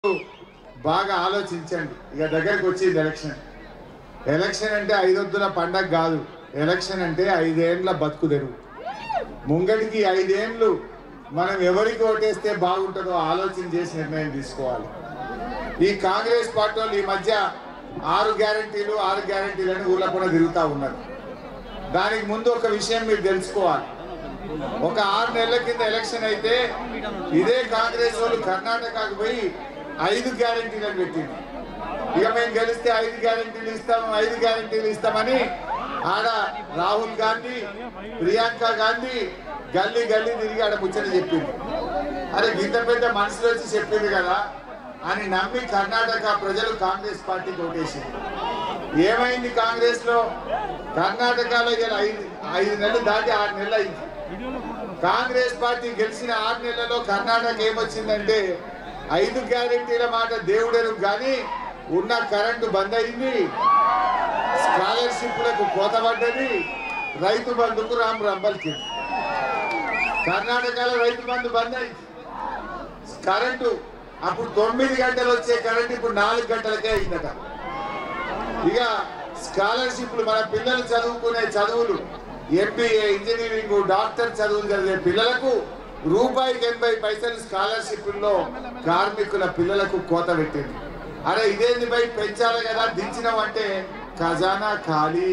బాగా ఆలోచించండి ఇక దగ్గరికి వచ్చింది ఎలక్షన్ ఎలక్షన్ అంటే ఐదొద్దుల పండగ కాదు ఎలక్షన్ అంటే ఐదేండ్ల బతుకు తెరువు ముంగడికి ఐదేండ్లు మనం ఎవరికి ఓటేస్తే బాగుంటుందో ఆలోచన చేసి నిర్ణయం తీసుకోవాలి ఈ కాంగ్రెస్ పార్టీ వాళ్ళు ఈ మధ్య ఆరు గ్యారంటీలు ఆరు గ్యారంటీలను ఊళ్ళో కూడా తిరుగుతూ ఉన్నారు దానికి ముందు ఒక విషయం మీరు తెలుసుకోవాలి ఒక ఆరు నెలల కింద ఎలక్షన్ అయితే ఇదే కాంగ్రెస్ వాళ్ళు కర్ణాటకకు పోయి ఐదు గ్యారంటీలను పెట్టింది ఇక మేము గెలిస్తే ఐదు గ్యారంటీలు ఇస్తాం ఐదు గ్యారంటీలు ఇస్తామని ఆడ రాహుల్ గాంధీ ప్రియాంక గాంధీ గల్లీ గల్లీ తిరిగి ఆడ ముచ్చట చెప్పింది అరే ఇంత పెద్ద మనుషులు వచ్చి చెప్పింది కదా అని నమ్మి కర్ణాటక ప్రజలు కాంగ్రెస్ పార్టీకి ఓటేసింది ఏమైంది కాంగ్రెస్ లో కర్ణాటకలో ఇలా ఐదు ఐదు నెలలు దాటి ఆరు నెలలు అయింది కాంగ్రెస్ పార్టీ గెలిచిన ఆరు నెలల్లో కర్ణాటక ఏమొచ్చిందంటే ఐదు గ్యారెంటీల మాట దేవుడెరుగు కానీ ఉన్న కరెంటు బంద్ అయింది స్కాలర్షిప్లకు కోత పడ్డది రైతు బంధుకు రామ్ రంబల్కి కర్ణాటకలో రైతు బంధు బంద్ అయింది కరెంటు అప్పుడు తొమ్మిది గంటలు వచ్చే కరెంట్ ఇప్పుడు నాలుగు గంటలకే అయిందట ఇక స్కాలర్షిప్లు మన పిల్లలు చదువుకునే చదువులు ఎంబీఏ ఇంజనీరింగ్ డాక్టర్ చదువులు చదివే పిల్లలకు రూపాయికి ఎనభై పైసలు స్కాలర్షిప్లో కార్మికుల పిల్లలకు కోత పెట్టింది అరే ఇదేంది పై పెంచాలి కదా దించినామంటే ఖజానా ఖాళీ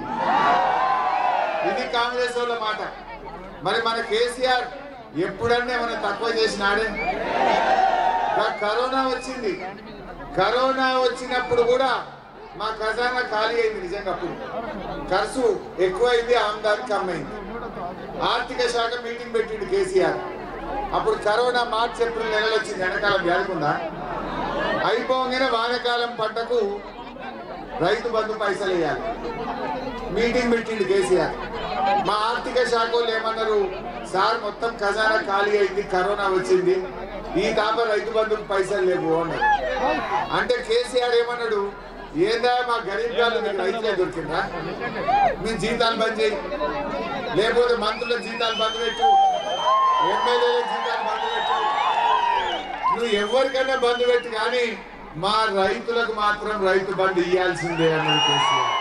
ఇది కాంగ్రెస్ వాళ్ళ మాట మరి మన కేసీఆర్ ఎప్పుడన్నా మనం తక్కువ చేసినాడే ఇంకా కరోనా వచ్చింది కరోనా వచ్చినప్పుడు కూడా మా ఖజానా ఖాళీ అయింది నిజంగా అప్పుడు ఖర్చు ఎక్కువైంది ఆమ్దాని కమ్మైంది ఆర్థిక శాఖ మీటింగ్ పెట్టిండు కేసీఆర్ అప్పుడు కరోనా మార్చి ఏప్రిల్ నెలలు వచ్చింది ఎండాకాలం వ్యాధుకుందా అయిపోగానే వానకాలం పంటకు రైతు బంధు పైసలు వేయాలి మీటింగ్ పెట్టిండు కేసీఆర్ మా ఆర్థిక శాఖ వాళ్ళు ఏమన్నారు సార్ మొత్తం ఖజానా ఖాళీ అయింది కరోనా వచ్చింది ఈ తాప రైతు బంధుకు పైసలు లేవు అన్నారు అంటే కేసీఆర్ ఏమన్నాడు ఏందా మా గరీబ్ గారు మీకు రైతులే దొరికిందా మీ జీతాలు బంద్ చేయి లేకపోతే మంత్రుల జీతాలు బంద్ పెట్టు ఎమ్మెల్యేల జీతాలు బంద్ పెట్టు నువ్వు ఎవరికైనా బంద్ పెట్టు కానీ మా రైతులకు మాత్రం రైతు బంధు ఇయ్యాల్సిందే అన్నాడు కేసీఆర్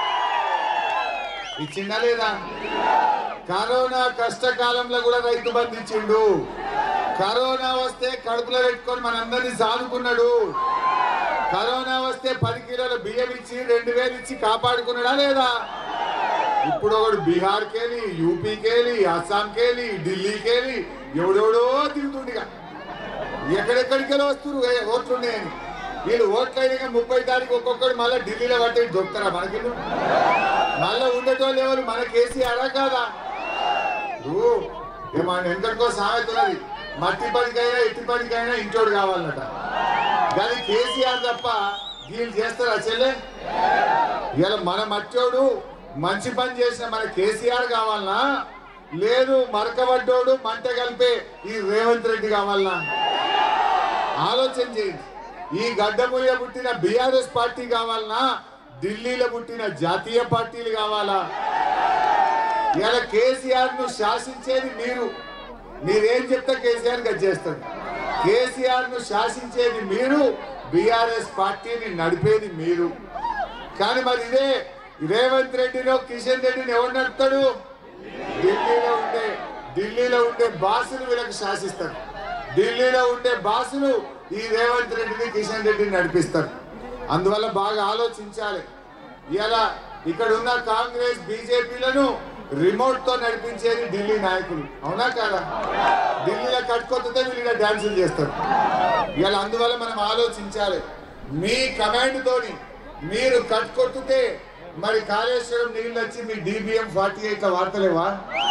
ఇచ్చిందా లేదా కరోనా కష్టకాలంలో కూడా రైతు బంధు ఇచ్చిండు కరోనా వస్తే కడుపులో పెట్టుకొని మనందరినీ సాదుకున్నాడు కరోనా వస్తే పది కిలోల బియ్యం ఇచ్చి రెండు వేలు ఇచ్చి కాపాడుకున్నాడా లేదా ఇప్పుడు ఒకడు బీహార్కేలి యూపీకేలి అస్సాంకేలి ఢిల్లీకేలి ఎవడెవడో తిరుగుతుండిగా ఎక్కడెక్కడికి వస్తున్నారు ఏ ఓట్లు ఉన్నాయని వీళ్ళు ఓట్లు అయినాక ముప్పై తారీఖు ఒక్కొక్కడు మళ్ళీ ఢిల్లీలో పట్టి దొరుకుతారా మనకి మళ్ళీ ఉండేటోళ్ళు ఎవరు మన కేసీఆరా కాదా నువ్వు ఏమన్నా ఎంతకో సామెత ఉన్నది మట్టి పనికైనా ఎట్టి పనికైనా ఇంటోడు కావాలన్నట కానీ కేసీఆర్ తప్ప వీళ్ళు చేస్తారా చెల్లె ఇలా మన మట్టోడు మంచి పని చేసిన మన కేసీఆర్ కావాలనా లేదు మరకబడ్డోడు మంట కలిపే ఈ రేవంత్ రెడ్డి కావాలనా ఆలోచన చేయండి ఈ గడ్డ మీద పుట్టిన బీఆర్ఎస్ పార్టీ కావాలనా ఢిల్లీలో పుట్టిన జాతీయ పార్టీలు కావాలా ఇలా కేసీఆర్ ను శాసించేది మీరు మీరేం చెప్తే కేసీఆర్ గది చేస్తారు కేసీఆర్ ను శాసించేది మీరు బీఆర్ఎస్ పార్టీని నడిపేది మీరు కానీ మరి ఇదే రేవంత్ రెడ్డినో కిషన్ రెడ్డిని ఎవరు నడుపుతాడు ఢిల్లీలో ఉండే ఢిల్లీలో ఉండే బాసులు వీళ్ళకి శాసిస్తారు ఢిల్లీలో ఉండే బాసులు ఈ రేవంత్ రెడ్డిని కిషన్ రెడ్డిని నడిపిస్తారు అందువల్ల బాగా ఆలోచించాలి ఇలా ఇక్కడ ఉన్న కాంగ్రెస్ బీజేపీలను రిమోట్ తో నడిపించేది ఢిల్లీ నాయకులు అవునా కాదా ఢిల్లీలో కట్టుకొస్తే వీళ్ళు డాన్సులు చేస్తారు ఇలా అందువల్ల మనం ఆలోచించాలి మీ కమాండ్ తోని మీరు కట్టుకొట్టితే మరి కాళేశ్వరం నీళ్ళు వచ్చి మీ డిబిఎం ఫార్టీ ఎయిట్ వార్తలేవా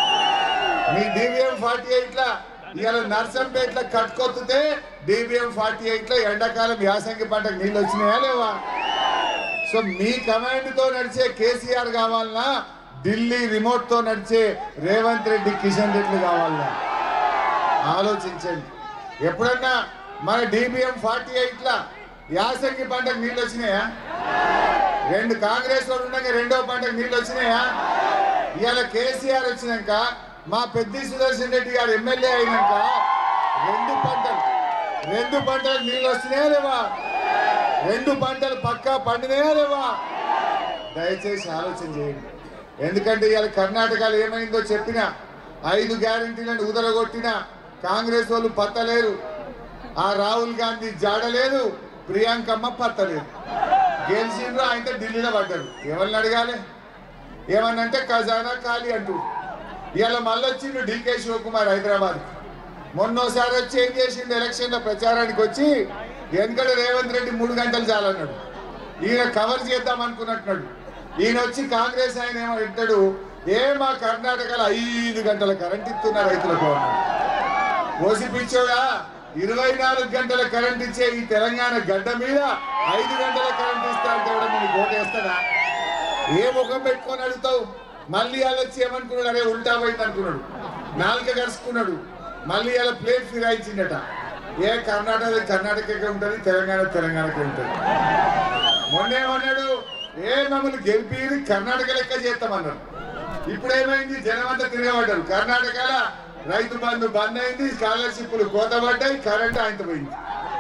మీ డిబిఎం ఫార్టీ ఎయిట్ లా ఇవాళ నర్సంపేట్ల కట్టుకొత్తితే డిబిఎం ఫార్టీ ఎయిట్ లో ఎండాకాలం యాసంగి పంటకు నీళ్ళు వచ్చినాయా లేవా సో మీ కమాండ్ తో నడిచే కేసీఆర్ కావాలనా ఢిల్లీ రిమోట్ తో నడిచే రేవంత్ రెడ్డి కిషన్ రెడ్డి కావాలనా ఆలోచించండి ఎప్పుడన్నా మన డిబిఎం ఫార్టీ ఎయిట్ లా యాసంగి పంటకు నీళ్ళు వచ్చినాయా రెండు కాంగ్రెస్ వాళ్ళు ఉండగా రెండో పంటకు నీళ్ళు వచ్చినాయా ఇవాళ కేసీఆర్ వచ్చినాక మా పెద్ది సుదర్శన్ రెడ్డి గారు ఎమ్మెల్యే అయినాక రెండు పంటలు రెండు పంటలకు నీళ్ళు వస్తున్నాయా లేవా రెండు పంటలు పక్కా పండినాయా లేవా దయచేసి ఆలోచన చేయండి ఎందుకంటే ఇవాళ కర్ణాటకలో ఏమైందో చెప్పిన ఐదు గ్యారంటీలను ఉదరగొట్టిన కాంగ్రెస్ వాళ్ళు పత్తలేరు ఆ రాహుల్ గాంధీ జాడలేదు ప్రియాంకమ్మ పత్తలేదు గెలిచిండ్రు ఆయన ఢిల్లీలో పడ్డారు ఎవరిని అడగాలి ఏమన్నంటే ఖజానా ఖాళీ అంటూ ఇవాళ మళ్ళీ వచ్చిండు డీకే శివకుమార్ హైదరాబాద్ మొన్నోసారి వచ్చి ఏం చేసిండు ఎలక్షన్ల ప్రచారానికి వచ్చి వెనకడ రేవంత్ రెడ్డి మూడు గంటలు చాలన్నాడు ఈయన కవర్ చేద్దాం అనుకున్నట్టున్నాడు ఈయన వచ్చి కాంగ్రెస్ ఆయన ఏమో అంటాడు ఏ మా కర్ణాటకలో ఐదు గంటల కరెంట్ ఇస్తున్న రైతులకు అన్నాడు ఓసి పిచ్చోడా ఇరవై నాలుగు గంటల కరెంట్ ఇచ్చే ఈ తెలంగాణ గడ్డ మీద ఐదు గంటల కరెంట్ ఇస్తా అంటే కూడా నేను ఓటేస్తాడా ఏ ముఖం పెట్టుకొని అడుగుతావు మళ్ళీ అలా వచ్చి ఏమనుకున్నాడు అరే ఉల్టా పోయింది అనుకున్నాడు నాలుక కరుచుకున్నాడు మళ్ళీ అలా ప్లేట్ ఫిరాయించిందట ఏ కర్ణాటక కర్ణాటకకే ఉంటుంది తెలంగాణ తెలంగాణకే ఉంటుంది మొన్నేమన్నాడు ఏ మమ్మల్ని గెలిపి కర్ణాటక లెక్క చేస్తామన్నాడు ఇప్పుడు ఏమైంది జనం అంతా తిరగబడ్డారు కర్ణాటకలో రైతు బంధు బంద్ అయింది స్కాలర్షిప్లు కోతబడ్డాయి కరెంట్ ఆయన పోయింది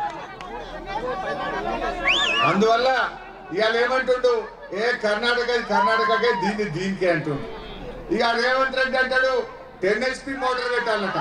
అందువల్ల ఇవాళ ఏమంటుండు ఏ కర్ణాటక ఇది కర్ణాటకకే దీన్ని దీనికే అంటుండు ఇక రేవంత్ రెడ్డి అంటాడు టెన్ హెచ్పి మోటార్ పెట్టాలట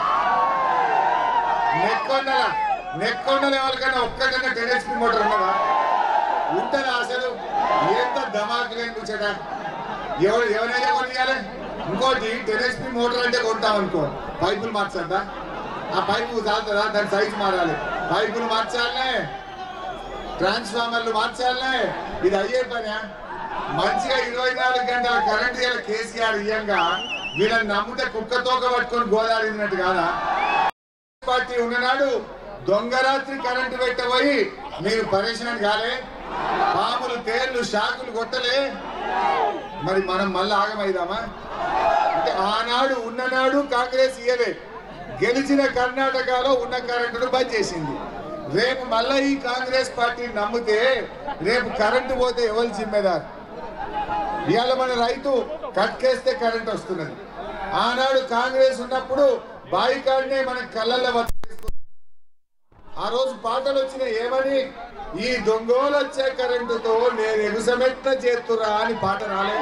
నెక్కొండల నెక్కొండల ఎవరికైనా ఒక్కటన్నా టెన్ హెచ్పి మోటార్ ఉన్నదా ఉంటుందా అసలు ఎంత ధమాకు లేని ముచ్చట ఎవరు ఎవరైనా కొనియాలి ఇంకోటి టెన్ హెచ్పి మోటార్ అంటే కొంటాం అనుకో పైపులు మార్చద్దా ఆ పైపు చాలుతుందా దాని సైజు మారాలి పైపులు మార్చాలనే ట్రాన్స్ఫార్మర్లు మార్చాలనే ఇది అయ్యే పని మంచిగా ఇరవై నాలుగు గంటల కరెంట్ ఇలా కేసీఆర్ ఇయ్యంగా వీళ్ళని నమ్మితే కుక్క తోక పట్టుకొని గోదావరినట్టు కాదా పార్టీ ఉన్ననాడు దొంగరాత్రి కరెంటు పెట్టబోయి మీరు పరేషాన్ కాలే పాములు తేళ్లు షాకులు కొట్టలే మరి మనం మళ్ళీ ఆగమైదామా అంటే ఆనాడు ఉన్ననాడు కాంగ్రెస్ ఇయ్యలే గెలిచిన కర్ణాటకలో ఉన్న కరెంటును బంద్ చేసింది రేపు మళ్ళా ఈ కాంగ్రెస్ పార్టీని నమ్మితే రేపు కరెంటు పోతే ఎవరు జిమ్మేదారు ఇవాళ మన రైతు కట్కేస్తే కరెంట్ వస్తున్నది ఆనాడు కాంగ్రెస్ ఉన్నప్పుడు బావి కాడనే మన కళ్ళల్లో వదిలేసుకున్నాం. ఆ రోజు పాటలు వచ్చినాయి ఏమని ఈ దొంగోలు వచ్చే కరెంటుతో నేను ఎగుసమెట్ట చేస్తురా అని పాట రాలే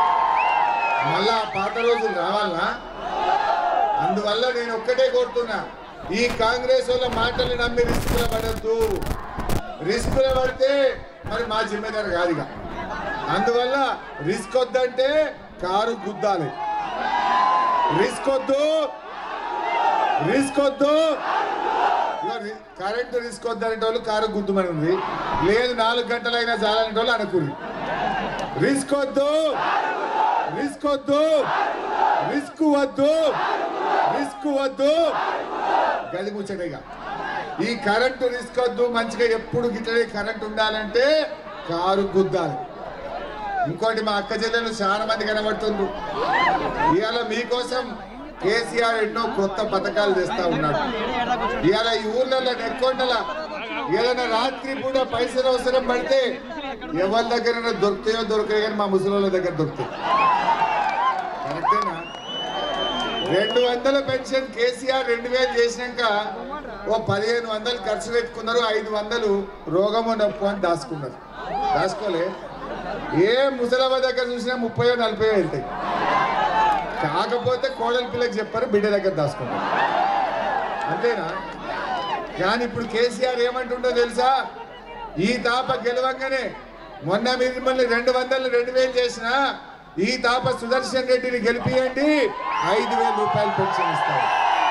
మళ్ళా ఆ పాత రోజులు రావాలనా అందువల్ల నేను ఒక్కటే కోరుతున్నా ఈ కాంగ్రెస్ వాళ్ళ మాటలు నమ్మి రిస్కులు పడద్దు రిస్కులు పడితే మరి మా జిమ్మేదారు కాదు ఇక అందువల్ల రిస్క్ వద్దంటే కారు గుద్దాలి రిస్క్ వద్దు రిస్క్ వద్దు ఇగో రి- కరెంటు రిస్క్ వద్దనే వాళ్ళు కారు గుద్దుమని ఉంది లేదు నాలుగు గంటలైనా చాలనే వాళ్ళు అనుకుంది రిస్క్ వద్దు రిస్క్ వద్దు రిస్క్ వద్దు రిస్క్ వద్దు గది ముచ్చటగా ఈ కరెంటు రిస్క్ వద్దు మంచిగా ఎప్పుడు గిట్లనే కరెంట్ ఉండాలంటే కారు గుద్దాలి ఇంకోటి మా అక్క చెల్లెలు చాలా మంది కనబడుతుండ్రు ఇవాళ మీకోసం కేసీఆర్ ఎన్నో కొత్త పథకాలు తెస్తా ఉన్నాడు ఇవాళ ఈ ఊర్లలో నెక్కొండల ఏదైనా రాత్రి పూట పైసలు అవసరం పడితే ఎవరి దగ్గర దొరుకుతాయో దొరకాయో కానీ మా ముసలి దగ్గర దొరుకుతాయి కరెక్టేనా రెండు వందల పెన్షన్ కేసీఆర్ రెండు వేలు చేసినాక ఓ పదిహేను వందలు ఖర్చు పెట్టుకున్నారు ఐదు వందలు రోగము నొప్పు అని దాచుకున్నారు దాచుకోలే ఏ ముసలమ్మ దగ్గర చూసినా ముప్పై నలభై వెళ్తాయి కాకపోతే కోడలి పిల్లకి చెప్పారు బిడ్డ దగ్గర దాచుకున్నారు అంతేనా కానీ ఇప్పుడు కేసీఆర్ ఏమంటుండో తెలుసా ఈ తాప గెలవంగానే మొన్న మీరు మిమ్మల్ని రెండు వందలు రెండు వేలు చేసిన ఈ తాప సుదర్శన్ రెడ్డిని గెలిపియండి ఐదు వేల రూపాయలు పెన్షన్ ఇస్తారు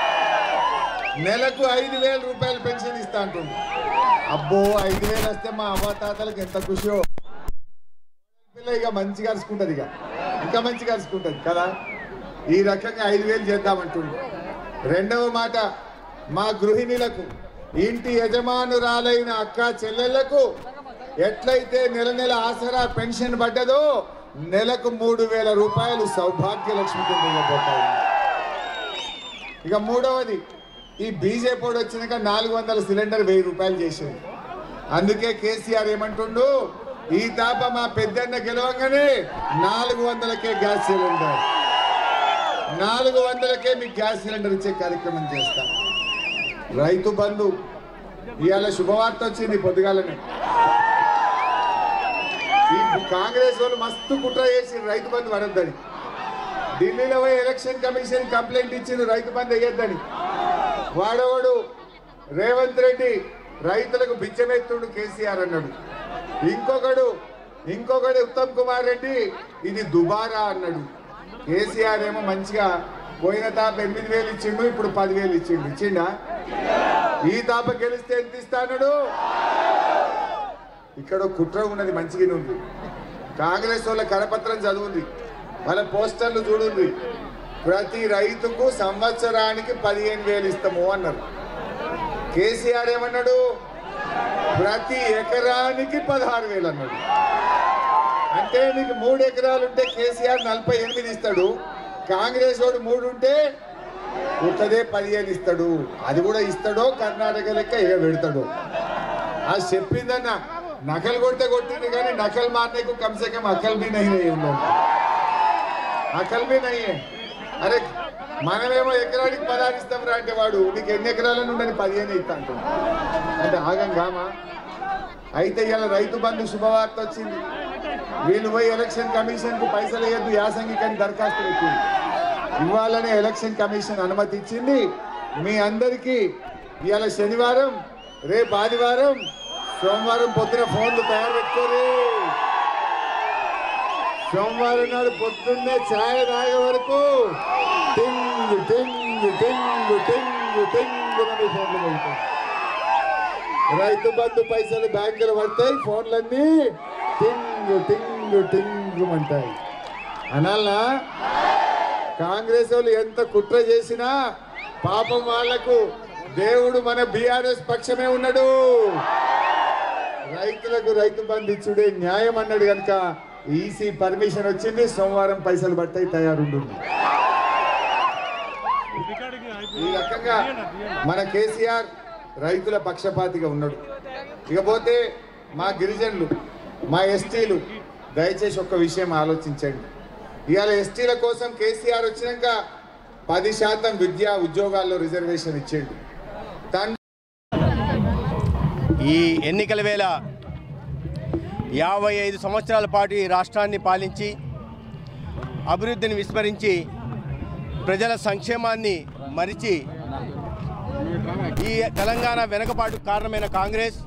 నెలకు ఐదు వేల రూపాయలు పెన్షన్ ఇస్తా అంటుంది అబ్బో ఐదు వేలు వస్తే మా అవ్వ తాతలకు ఎంత ఖుషో పిల్ల ఇక మంచిగా అరుచుకుంటది ఇక ఇంకా మంచిగా అరుచుకుంటది కదా ఈ రకంగా ఐదు వేలు చేద్దామంటుండు రెండవ మాట మా గృహిణులకు ఇంటి యజమానురాలైన అక్క చెల్లెళ్లకు ఎట్లయితే నెల నెల ఆసరా పెన్షన్ పడ్డదో నెలకు మూడు వేల రూపాయలు సౌభాగ్య లక్ష్మి కింద ఇవ్వబోతాయి ఇక మూడవది ఈ బీజేపీ వచ్చినాక నాలుగు వందల సిలిండర్ వెయ్యి రూపాయలు చేసింది అందుకే కేసీఆర్ ఏమంటుండు ఈ తాప మా పెద్దన్న గెలవంగానే నాలుగు వందలకే గ్యాస్ సిలిండర్ నాలుగు వందలకే మీకు గ్యాస్ సిలిండర్ ఇచ్చే కార్యక్రమం చేస్తాం రైతు బంధు ఇవాళ శుభవార్త వచ్చింది పొద్దుగాలనే ఈ కాంగ్రెస్ వాళ్ళు మస్తు కుట్ర చేసి రైతు బంధు పడద్దని ఢిల్లీలో పోయి ఎలక్షన్ కమిషన్ కంప్లైంట్ ఇచ్చింది రైతు బంధు వేయొద్దని వాడవాడు రేవంత్ రెడ్డి రైతులకు బిచ్చమెత్తుడు కేసీఆర్ అన్నాడు ఇంకొకడు ఇంకొకడు ఉత్తమ్ కుమార్ రెడ్డి ఇది దుబారా అన్నాడు కేసీఆర్ ఏమో మంచిగా పోయిన తాప ఎనిమిది వేలు ఇచ్చిండు ఇప్పుడు పదివేలు ఇచ్చిండు ఇచ్చిండా ఈ తాప గెలిస్తే ఎంత ఇస్తాడు ఇక్కడ ఒక కుట్ర ఉన్నది మంచిగానే ఉంది కాంగ్రెస్ వాళ్ళ కరపత్రం చదువుంది వాళ్ళ పోస్టర్లు చూడుంది ప్రతి రైతుకు సంవత్సరానికి పదిహేను వేలు ఇస్తాము అన్నారు కేసీఆర్ ఏమన్నాడు ప్రతి ఎకరానికి పదహారు వేలు అన్నాడు అంటే నీకు మూడు ఎకరాలు ఉంటే కేసీఆర్ నలభై ఎనిమిది ఇస్తాడు కాంగ్రెస్ వాడు మూడు ఉంటే ఒక్కదే పదిహేను ఇస్తాడు అది కూడా ఇస్తాడో కర్ణాటక లెక్క ఇక పెడతాడు అది చెప్పిందన్న నకలు కొడితే కొట్టింది కానీ నకలు మారనేకు కమ్సే కమ్ అకల్ బి నహీ రహీ ఉన్ లోగ్ అకల్ బి నహీ హై. అరే మనమేమో ఎకరానికి పదహారు ఇస్తాం రా అంటే వాడు నీకు ఎన్ని ఎకరాలను ఉండని పదిహేను ఇస్తా అంటాడు అంటే ఆగం కామా అయితే ఇలా రైతు బంధు శుభవార్త వచ్చింది వీళ్ళు పోయి ఎలక్షన్ కమిషన్ కు పైసలు వేయద్దు యాసంగి కానీ దరఖాస్తు పెట్టింది ఇవ్వాలనే ఎలక్షన్ కమిషన్ అనుమతి ఇచ్చింది మీ అందరికీ ఇవాళ శనివారం రేపు ఆదివారం సోమవారం పొద్దున ఫోన్లు తయారు పెట్టుకోరు సోమవారం నాడు పొద్దున్నే ఛాయ్ తాగే వరకు టింగ్ టింగ్ టింగ్ టింగ్ టింగ్ అని ఫోన్లు పెడతాయి రైతు బంధు పైసలు బ్యాంకులు పడతాయి ఫోన్లన్నీ టింగ్ టింగ్ టింగ్ అంటాయి అనాలనా కాంగ్రెస్ వాళ్ళు ఎంత కుట్ర చేసినా పాపం వాళ్లకు దేవుడు మన బీఆర్ఎస్ పక్షమే ఉన్నాడు రైతులకు రైతు బంధు ఇచ్చుడే న్యాయం అన్నాడు కనుక ఈసీ పర్మిషన్ వచ్చింది సోమవారం పైసలు పట్టాయి తయారుండు ఈ రకంగా మన కేసీఆర్ రైతుల పక్షపాతిగా ఉన్నాడు ఇకపోతే మా గిరిజనులు మా ఎస్టీలు దయచేసి ఒక్క విషయం ఆలోచించండి ఇవాళ ఎస్టీల కోసం కేసీఆర్ వచ్చినాక పది శాతం విద్యా ఉద్యోగాల్లో రిజర్వేషన్ ఇచ్చేయండి తండ్రి ఈ ఎన్నికల వేళ యాభై ఐదు సంవత్సరాల పాటు ఈ రాష్ట్రాన్ని పాలించి అభివృద్ధిని విస్మరించి ప్రజల సంక్షేమాన్ని మరిచి ఈ తెలంగాణ వెనుకపాటు కారణమైన కాంగ్రెస్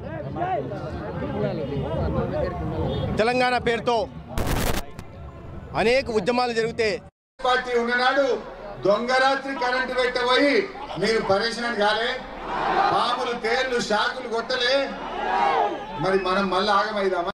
తెలంగాణ పేరుతో అనేక ఉద్యమాలు జరిగితే పార్టీ ఉన్ననాడు దొంగరాత్రి కరెంటు పెట్టబోయి మీరు పరేషాన్ కాలే పాములు తేళ్లు షాకులు కొట్టలే మరి మనం మళ్ళీ ఆగమైదామా